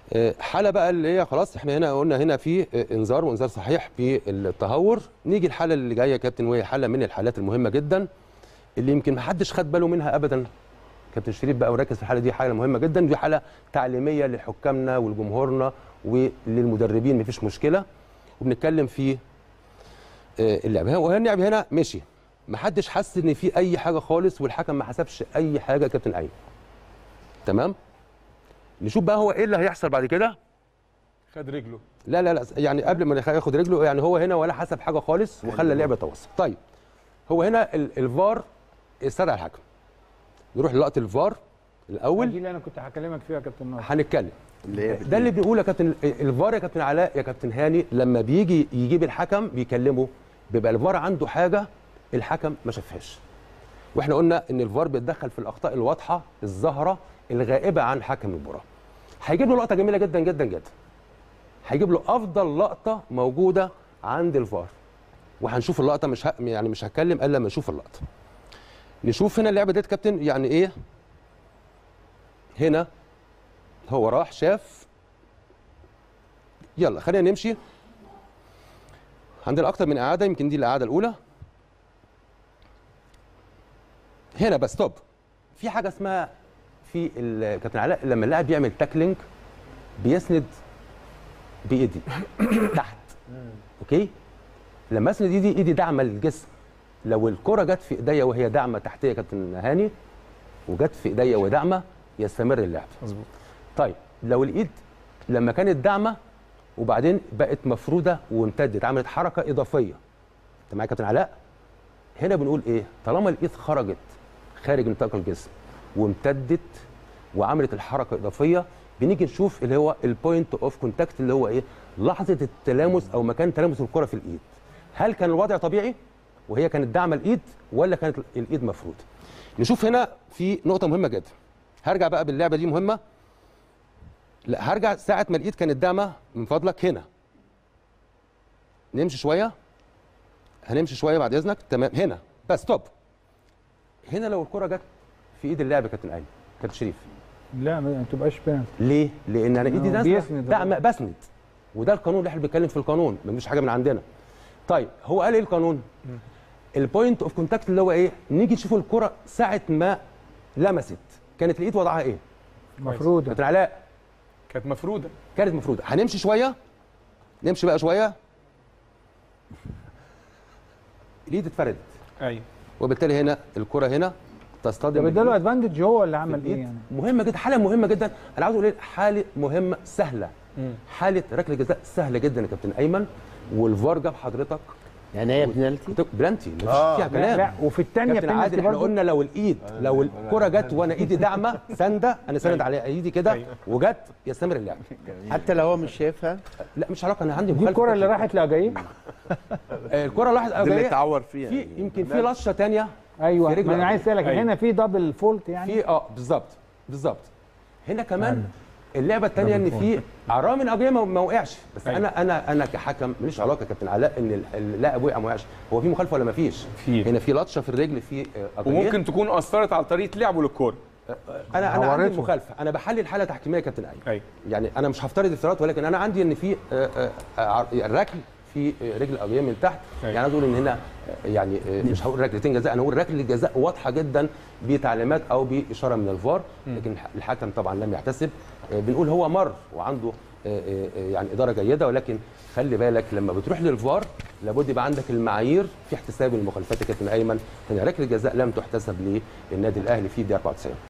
آه، حاله بقى اللي هي خلاص احنا هنا قلنا هنا في آه، انذار وانذار صحيح بالتهور نيجي الحاله اللي جايه يا كابتن وهي حاله من الحالات المهمه جدا اللي يمكن ما حدش خد باله منها ابدا كابتن شريف بقى وركز في الحاله دي حاله مهمه جدا دي حاله تعليميه لحكامنا ولجمهورنا وللمدربين مفيش مشكله وبنتكلم في آه، اللعب هنا وهنا اللعب هنا مشي ما حدش حس ان في اي حاجه خالص والحكم ما حسبش اي حاجه يا كابتن ايمن تمام نشوف بقى هو ايه اللي هيحصل بعد كده خد رجله لا لا لا يعني قبل ما ياخد رجله يعني هو هنا ولا حسب حاجه خالص وخلى اللعبه يتوسط طيب هو هنا ال- الفار استدعى الحكم نروح للقطه الفار دي الاول اللي انا كنت هكلمك فيها يا كابتن ناصر هنتكلم اللي هي ده اللي بنقوله يا كابتن الفار يا كابتن علاء يا كابتن هاني لما بيجي يجيب الحكم بيكلمه بيبقى الفار عنده حاجه الحكم ما شافهاش واحنا قلنا ان الفار بيتدخل في الاخطاء الواضحه الظاهره الغائبه عن حكم المباراه هيجيب له لقطه جميله جدا جدا جدا هيجيب له افضل لقطه موجوده عند الفار وهنشوف اللقطه مش ه... يعني مش هتكلم الا لما نشوف اللقطه نشوف هنا اللعبه ديت كابتن يعني ايه هنا هو راح شاف يلا خلينا نمشي عندنا اكتر من اعاده يمكن دي الاعاده الاولى هنا بس ستوب في حاجه اسمها في ال- كابتن علاء لما اللاعب يعمل تاكلينج بيسند بايدي تحت اوكي لما اسند ايدي ايدي داعمه للجسم لو الكره جت في ايديا وهي داعمه تحتيه يا كابتن هاني وجت في ايديا وداعمه يستمر اللعب مظبوط طيب لو الايد لما كانت داعمه وبعدين بقت مفروده وامتدت عملت حركه اضافيه انت معايا يا كابتن علاء هنا بنقول ايه طالما الايد خرجت خارج نطاق الجسم وامتدت وعملت الحركه الاضافيه بنيجي نشوف اللي هو البوينت اوف كونتاكت اللي هو ايه لحظه التلامس او مكان تلامس الكره في الايد هل كان الوضع طبيعي وهي كانت داعمه الايد ولا كانت الايد مفروده نشوف هنا في نقطه مهمه جدا هرجع بقى باللعبه دي مهمه لا هرجع ساعه ما الايد كانت داعمه من فضلك هنا نمشي شويه هنمشي شويه بعد اذنك تمام هنا بس ستوب هنا لو الكره جت في ايد اللاعب يا كابتن ايمن كابتن شريف لا ما تبقاش بينالتي ليه؟ لان انا ايدي هو نازله بيسند دعم بسند وده القانون اللي احنا بنتكلم في القانون مفيش حاجه من عندنا طيب هو قال ايه القانون؟ البوينت اوف كونتاكت اللي هو ايه؟ نيجي نشوف الكره ساعه ما لمست كانت الايد وضعها ايه؟ مفروض كابتن علاء كانت مفروده كانت مفروده هنمشي شويه نمشي بقى شويه الايد اتفردت ايوه وبالتالي هنا الكره هنا تصطدم ده اداله بالإيد. ادفانتج هو اللي عمل ايه الإيد يعني مهمه جدا حاله مهمه جدا انا عاوز اقول ايه حاله مهمه سهله حاله ركله جزاء سهله جدا يا كابتن ايمن والفار جاب حضرتك يعني هي بنالتي كنت- بلانتي مفيش آه. فيها لا, كلام لا وفي الثانيه كابتن عادل احنا قلنا لو الايد لو الكره جت وانا ايدي داعمه سانده انا ساند على ايدي كده أيوة. وجت يستمر اللعب حتى لو هو مش شايفها لا مش علاقه انا عندي دي مخالفة. الكره اللي راحت لاجايب آه، الكره راحت دي اللي جاية. اتعور فيها في يمكن في لطشه ثانيه ايوه في رجل ما انا عايز اسالك أيوة. هنا في دبل فولت يعني في اه بالظبط بالظبط هنا كمان اللعبه الثانيه ان في عرام من اجيه ما ما وقعش بس أيوة. انا انا انا كحكم ماليش علاقه يا كابتن علاء ان ال- اللاعب وقع ما وقعش هو في مخالفه ولا ما فيش في. هنا في لطشه في الرجل في آه، أجيه. وممكن تكون اثرت على طريقه لعبه للكوره انا انا عندي عورته. مخالفه انا بحلل حاله تحكيميه يا كابتن ايمن ايوه يعني انا مش هفترض افتراض ولكن انا عندي ان في آه، آه، آه، ركل في آه، رجل اجيه من تحت أيوة. يعني عايز اقول ان هنا آه، يعني آه، مش هقول ركلتين جزاء انا هقول ركله الجزاء واضحه جدا بتعليمات او باشاره من الفار لكن الح- الحكم طبعا لم يحتسب آه، بنقول هو مر وعنده آه، آه، آه، يعني اداره جيده ولكن خلي بالك لما بتروح للفار لابد يبقى عندك المعايير في احتساب المخالفات يا كابتن ايمن هنا ركله جزاء لم تحتسب للنادي الاهلي في دقيقه 94